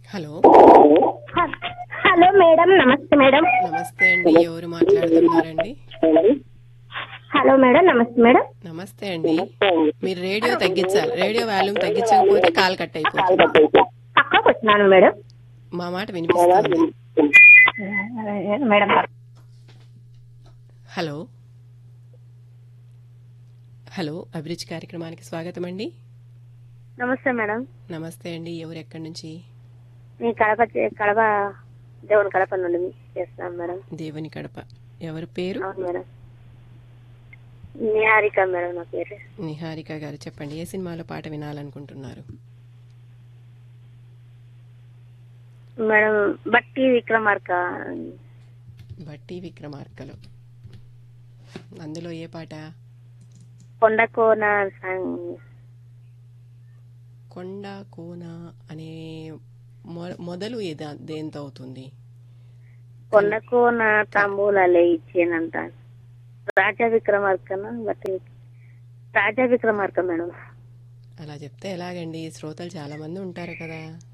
hello hello madam నమస్తే madam నమస్తే అండి ఎవరు మాట్లాడుతున్నారండి హలో మేడం నమస్తే మేడం నమస్తే అండి మీరు రేడియో తగ్గించాలి రేడియో వాల్యూమ్ తగ్గించకపోతే కాల్ కట్ అయిపోతుంది పక్కకు వచ్చినాను మేడం మా మాట వినిపిస్తుంది మేడం హలో హలో అభిరుచి కార్యక్రమానికి స్వాగతం అండి నమస్తే మేడం నమస్తే అండి ఎవరు ఎక్కడి నుంచి మీ కడప చే- కడప దేవుని కడప నుండి చేస్తున్నాం మేడం దేవుని కడప ఎవరి పేరు అవును మేడం నిహారిక మేడం నా పేరు నిహారిక గారు చెప్పండి ఏ సినిమాలో పాట వినాలనుకుంటున్నారు మేడం బట్టి విక్రమార్క బట్టి విక్రమార్కలో అందులో ఏ పాట కొండకోన సాంగ్ కొండ కోన అనే మొ- మొదలు ఏదా దేంతో అవుతుంది కొండకోన తాంబూలాలే ఇచ్చేనంట రాజా విక్రమార్కన బట్టి రాజా విక్రమార్క మేడం అలా చెప్తే ఎలాగండి శ్రోతలు చాలా మంది ఉంటారు కదా